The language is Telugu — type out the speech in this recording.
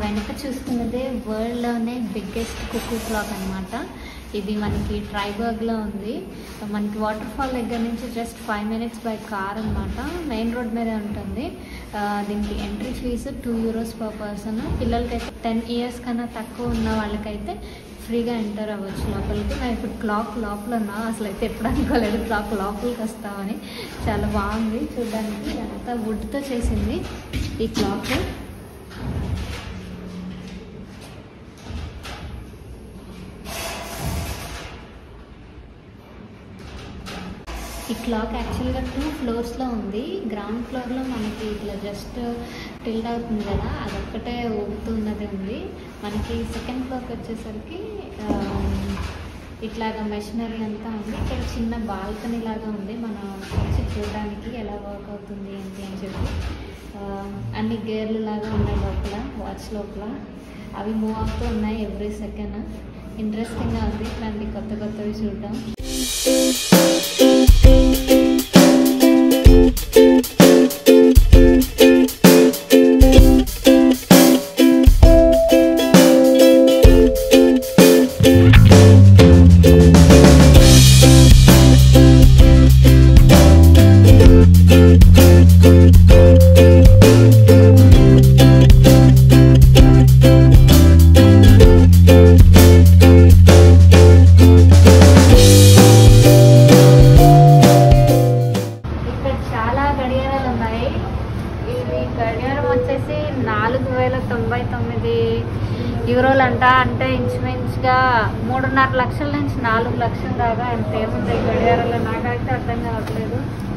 వెనక చూస్తున్నదే వరల్డ్లోనే బిగ్గెస్ట్ కుక్కు క్లాక్ అనమాట ఇది మనకి ట్రైబర్గ్లో ఉంది మనకి వాటర్ ఫాల్ దగ్గర నుంచి just five minutes by car అనమాట మెయిన్ రోడ్ మీదే ఉంటుంది ఆ, దీనికి entry fee two euros per person పిల్లలకైతే టెన్ ఇయర్స్ కన్నా తక్కువ ఉన్న వాళ్ళకైతే ఫ్రీగా ఎంటర్ అవ్వచ్చు లోపలికి నేను ఇప్పుడు క్లాక్ లోపల ఉన్నా అసలు అయితే ఎప్పుడు అనుకోలేదు క్లాక్ లోపలికి వస్తామని చాలా బాగుంది చూడడానికి అంతా వుడ్తో చేసింది ఈ క్లాక్ ఈ క్లాక్ యాక్చువల్గా టూ ఫ్లోర్స్లో ఉంది గ్రౌండ్ ఫ్లోర్లో మనకి ఇట్లా జస్ట్ టిల్డ్ అవుతుంది కదా అదొక్కటే ఊగుతున్నది ఉంది మనకి సెకండ్ ఫ్లోర్కి వచ్చేసరికి ఆ, ఇట్లాగా మెషినరీ అంతా ఉంది ఇక్కడ చిన్న బాల్కనీ లాగా ఉంది మనం వచ్చి చూడడానికి ఎలా వర్క్ అవుతుంది ఏంటి అని చెప్పి ఆ, అన్ని గేర్లు లాగా ఉన్నాయి లోపల వాచ్ లోపల అవి మూవ్ అవుతూ ఉన్నాయి ఎవ్రీ సెకండ్ ఇంట్రెస్టింగ్గా ఉంది ఇట్లాంటి కొత్త కొత్తవి చూడడం ఇక్కడ చాలా గడియారాలు ఉన్నాయి ఇది గడియారం వచ్చేసి నాలుగు వేల తొంభై తొమ్మిది యూరోలు అంట అంటే ఇంచుమించుగా మూడున్నర లక్షల నుంచి నాలుగు లక్షల దాకా ఎంత ఏముంది ఈ గడియారాలు నాకైతే అర్థం కావట్లేదు